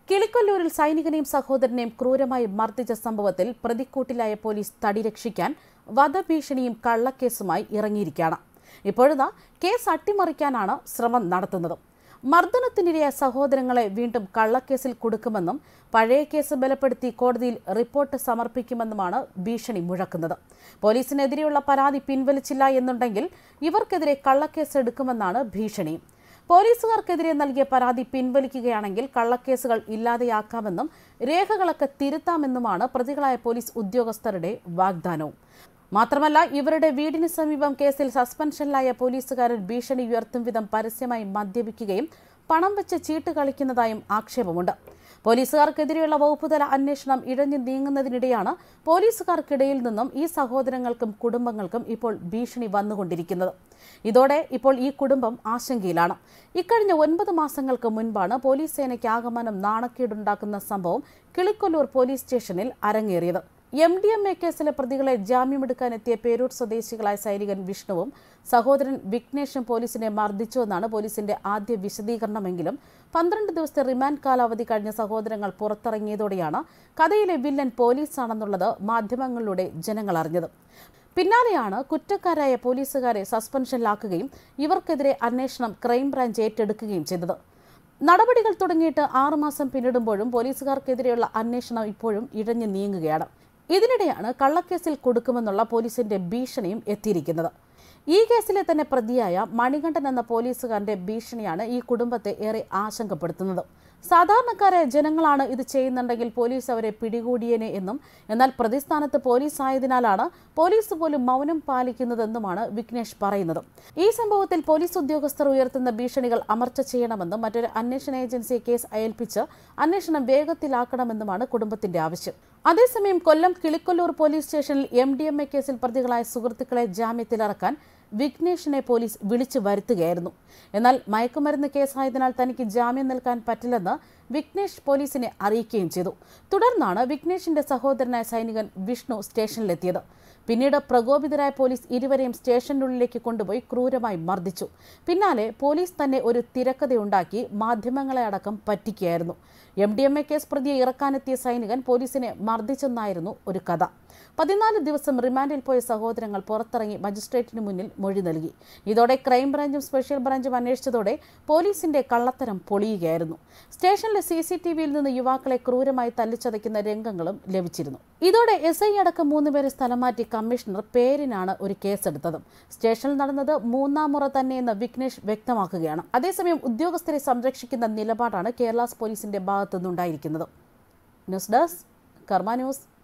കിളിക്കൊല്ലൂരിൽ സൈനികനെയും സഹോദരനെയും ക്രൂരമായി മർദ്ദിച്ച സംഭവത്തിൽ പ്രതിക്കൂട്ടിലായ പോലീസ് തടി രക്ഷിക്കാൻ വധഭീഷണിയും കള്ളക്കേസുമായി ഇറങ്ങിയിരിക്കുകയാണ് ഇപ്പോഴതാ കേസ് അട്ടിമറിക്കാനാണ് ശ്രമം നടത്തുന്നത് മർദ്ദനത്തിനിരയായ സഹോദരങ്ങളെ വീണ്ടും കള്ളക്കേസിൽ കൊടുക്കുമെന്നും പഴയ കേസ് ബലപ്പെടുത്തി കോടതിയിൽ റിപ്പോർട്ട് സമർപ്പിക്കുമെന്നുമാണ് ഭീഷണി മുഴക്കുന്നത് പോലീസിനെതിരെയുള്ള പരാതി പിൻവലിച്ചില്ല എന്നുണ്ടെങ്കിൽ ഇവർക്കെതിരെ കള്ളക്കേസ് എടുക്കുമെന്നാണ് ഭീഷണി പോലീസുകാർക്കെതിരെ നൽകിയ പരാതി പിൻവലിക്കുകയാണെങ്കിൽ കള്ളക്കേസുകൾ ഇല്ലാതെയാക്കാമെന്നും രേഖകളൊക്കെ തിരുത്താമെന്നുമാണ് പ്രതികളായ പോലീസ് ഉദ്യോഗസ്ഥരുടെ വാഗ്ദാനവും മാത്രമല്ല ഇവരുടെ വീടിന് സമീപം കേസിൽ സസ്പെൻഷനിലായ പോലീസുകാരൻ ഭീഷണി ഉയർത്തും വിധം പരസ്യമായി മദ്യപിക്കുകയും പണം വെച്ച് ചീട്ട് കളിക്കുന്നതായും ആക്ഷേപമുണ്ട് പോലീസുകാർക്കെതിരെയുള്ള വകുപ്പുതല അന്വേഷണം ഇഴഞ്ഞു നീങ്ങുന്നതിനിടെയാണ് പോലീസുകാർക്കിടയിൽ നിന്നും ഈ സഹോദരങ്ങൾക്കും കുടുംബങ്ങൾക്കും ഇപ്പോൾ ഭീഷണി വന്നുകൊണ്ടിരിക്കുന്നത് ഇതോടെ ഇപ്പോൾ ഈ കുടുംബം ആശങ്കയിലാണ് ഇക്കഴിഞ്ഞ ഒൻപത് മാസങ്ങൾക്ക് മുൻപാണ് പോലീസ് സേനയ്ക്ക് ആകമാനം നാണക്കേടുണ്ടാക്കുന്ന സംഭവം കിളിക്കൊല്ലൂർ പോലീസ് സ്റ്റേഷനിൽ അരങ്ങേറിയത് എം ഡി എം എ കേസിലെ പ്രതികളെ ജാമ്യമെടുക്കാനെത്തിയ പേരൂർ സ്വദേശികളായ സൈനികൻ വിഷ്ണുവും സഹോദരൻ വിഘ്നേഷും പോലീസിനെ മർദ്ദിച്ചുവെന്നാണ് പോലീസിന്റെ ആദ്യ വിശദീകരണമെങ്കിലും പന്ത്രണ്ട് ദിവസത്തെ റിമാൻഡ് കാലാവധി കഴിഞ്ഞ സഹോദരങ്ങൾ പുറത്തിറങ്ങിയതോടെയാണ് കഥയിലെ വില്ലൻ പോലീസാണെന്നുള്ളത് മാധ്യമങ്ങളിലൂടെ ജനങ്ങൾ അറിഞ്ഞത് പിന്നാലെയാണ് കുറ്റക്കാരായ പോലീസുകാരെ സസ്പെൻഷനിലാക്കുകയും ഇവർക്കെതിരെ അന്വേഷണം ക്രൈംബ്രാഞ്ച് ഏറ്റെടുക്കുകയും ചെയ്തത് നടപടികൾ തുടങ്ങിയിട്ട് ആറുമാസം പിന്നിടുമ്പോഴും പോലീസുകാർക്കെതിരെയുള്ള അന്വേഷണം ഇപ്പോഴും ഇഴഞ്ഞു നീങ്ങുകയാണ് ഇതിനിടെയാണ് കള്ളക്കേസിൽ കൊടുക്കുമെന്നുള്ള പോലീസിന്റെ ഭീഷണിയും എത്തിയിരിക്കുന്നത് ഈ കേസിലെ തന്നെ പ്രതിയായ മണികണ്ഠൻ എന്ന പോലീസുകാരന്റെ ഭീഷണിയാണ് ഈ കുടുംബത്തെ ഏറെ ആശങ്കപ്പെടുത്തുന്നത് സാധാരണക്കാരായ ജനങ്ങളാണ് ഇത് ചെയ്യുന്നുണ്ടെങ്കിൽ പോലീസ് അവരെ പിടികൂടിയേനെ എന്നും എന്നാൽ പ്രതിസ്ഥാനത്ത് പോലീസ് ആയതിനാലാണ് പോലീസ് പോലും മൗനം പാലിക്കുന്നതെന്നുമാണ് വിഘ്നേഷ് പറയുന്നത് ഈ സംഭവത്തിൽ പോലീസ് ഉദ്യോഗസ്ഥർ ഉയർത്തുന്ന ഭീഷണികൾ അമർച്ച ചെയ്യണമെന്നും മറ്റൊരു അന്വേഷണ ഏജൻസിയെ കേസ് അയൽപ്പിച്ച് അന്വേഷണം വേഗത്തിലാക്കണമെന്നുമാണ് കുടുംബത്തിന്റെ ആവശ്യം അതേസമയം കൊല്ലം കിളിക്കൊല്ലൂർ പോലീസ് സ്റ്റേഷനിൽ എം ഡി എം എ കേസിൽ പ്രതികളായ സുഹൃത്തുക്കളെ ജാമ്യത്തിലിറക്കാൻ വിഘ്നേഷിനെ പോലീസ് വിളിച്ചു വരുത്തുകയായിരുന്നു എന്നാൽ മയക്കുമരുന്ന് കേസായതിനാൽ തനിക്ക് ജാമ്യം നൽകാൻ പറ്റില്ലെന്ന് വിഘ്നേഷ് പോലീസിനെ അറിയിക്കുകയും ചെയ്തു തുടർന്നാണ് വിഘ്നേഷിന്റെ സഹോദരനായ സൈനികൻ വിഷ്ണു സ്റ്റേഷനിലെത്തിയത് പിന്നീട് പ്രകോപിതരായ പോലീസ് ഇരുവരെയും സ്റ്റേഷനുള്ളിലേക്ക് കൊണ്ടുപോയി ക്രൂരമായി മർദ്ദിച്ചു പിന്നാലെ പോലീസ് തന്നെ ഒരു തിരക്കഥയുണ്ടാക്കി മാധ്യമങ്ങളെ അടക്കം പറ്റിക്കുകയായിരുന്നു M D M A case പ്രതിയെ ഇറക്കാനെത്തിയ സൈനികൻ പോലീസിനെ മർദ്ദിച്ചെന്നായിരുന്നു ഒരു കഥ പതിനാല് ദിവസം റിമാൻഡിൽ പോയ സഹോദരങ്ങൾ പുറത്തിറങ്ങി മജിസ്ട്രേറ്റിന് മുന്നിൽ മൊഴി നൽകി ഇതോടെ ക്രൈംബ്രാഞ്ചും സ്പെഷ്യൽ ബ്രാഞ്ചും അന്വേഷിച്ചതോടെ പോലീസിന്റെ കള്ളത്തരം പൊളിയുകയായിരുന്നു സ്റ്റേഷനിലെ സി സി ടി വിയിൽ നിന്ന് യുവാക്കളെ ക്രൂരമായി തല്ലിച്ചതയ്ക്കുന്ന രംഗങ്ങളും ലഭിച്ചിരുന്നു ഇതോടെ എസ് ഐ അടക്കം മൂന്നുപേരെ സ്ഥലം മാറ്റി കമ്മീഷണർ പേരിനാണ് ഒരു കേസെടുത്തത് സ്റ്റേഷനിൽ നടന്നത് മൂന്നാം മുറ തന്നെയെന്ന് വിഘ്നേഷ് വ്യക്തമാക്കുകയാണ് അതേസമയം ഉദ്യോഗസ്ഥരെ സംരക്ഷിക്കുന്ന നിലപാടാണ് കേരള പോലീസിന്റെ ഭാഗത്തുനിന്നുണ്ടായിരിക്കുന്നത് ന്യൂസ് ഡെസ്ക് കർമ്മ ന്യൂസ്